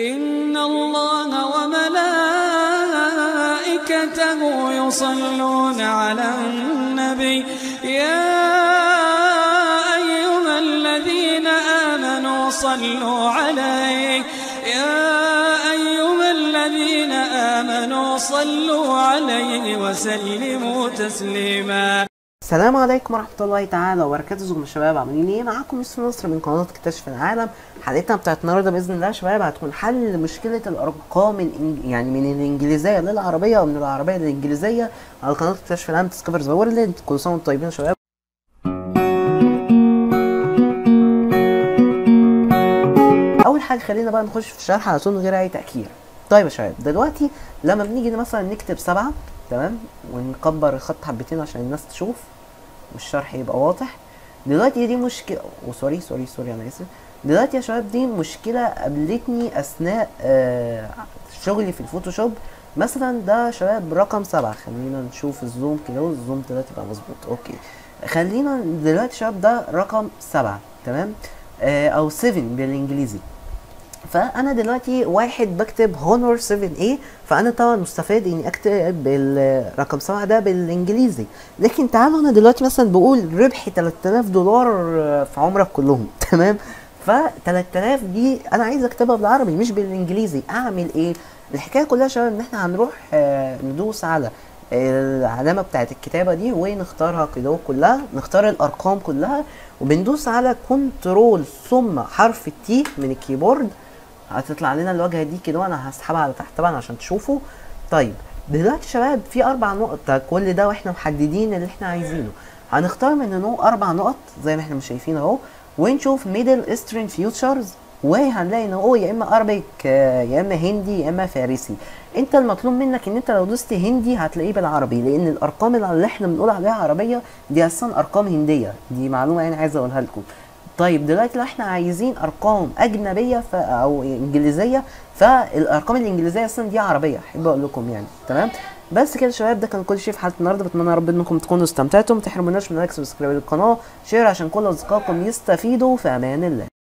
إن الله وملائكته يصلون على النبي يا أيها الذين آمنوا صلوا عليه يا أيها الذين آمنوا صلوا عليه وسلموا تسليما السلام عليكم ورحمة الله تعالى وبركاته ازيكم يا شباب عاملين ايه معاكم يوسف نصر من قناة اكتشف العالم حلقتنا بتاعت النهارده باذن الله يا شباب هتكون حل مشكلة الارقام الإنج... يعني من الانجليزية للعربية او من العربية للانجليزية على قناة اكتشف العالم ديسكفر ذا وورلد كل سنة وانتم طيبين يا شباب اول حاجة خلينا بقى نخش في الشرح على طول من غير اي تأخير طيب يا شباب دلوقتي لما بنيجي مثلا نكتب سبعة تمام ونكبر الخط حبتين عشان الناس تشوف والشرح يبقى واضح دلوقتي دي مشكلة وسوري سوري سوري انا اسف دلوقتي يا شباب دي مشكلة قابلتني اثناء آه شغلي في الفوتوشوب مثلا ده شباب رقم سبعة خلينا نشوف الزوم كده والزوم دلوقتي يبقى مظبوط اوكي خلينا دلوقتي شباب ده رقم سبعة تمام آه او 7 بالانجليزي فانا دلوقتي واحد بكتب هونور 7A فانا طبعا مستفاد اني اكتب الرقم 7 ده بالانجليزي لكن تعالوا انا دلوقتي مثلا بقول ربح 3000 دولار في عمرك كلهم تمام ف 3000 دي انا عايز اكتبها بالعربي مش بالانجليزي اعمل ايه الحكايه كلها يا شباب ان احنا هنروح آه، ندوس على العلامة بتاعت الكتابة دي ونختارها كده كلها نختار الأرقام كلها وبندوس على كنترول ثم حرف التي من الكيبورد هتطلع لنا الواجهه دي كده وانا هسحبها على تحت طبعا عشان تشوفوا طيب دلوقتي يا شباب في اربع نقط كل ده واحنا محددين اللي احنا عايزينه هنختار من هنا اربع نقط زي ما احنا مش شايفين اهو ونشوف ميدل ايسترن فيوتشرز وهنلاقي ان هو يا اما اربك يا اما هندي يا اما فارسي انت المطلوب منك ان انت لو دوست هندي هتلاقيه بالعربي لان الارقام اللي احنا بنقول عليها عربيه دي اصلا ارقام هنديه دي معلومه يعني عايز اقولها لكم طيب دلوقتي لو احنا عايزين ارقام اجنبيه ف... او انجليزيه فالارقام الانجليزيه اصلا دي عربيه احب اقول لكم يعني تمام بس كده يا شباب ده كان كل شيء في حلقه النهارده بتمنى يا رب انكم تكونوا استمتعتم ما تحرموناش من لايك سبسكرايب للقناه شير عشان كل اصدقائكم يستفيدوا في امان الله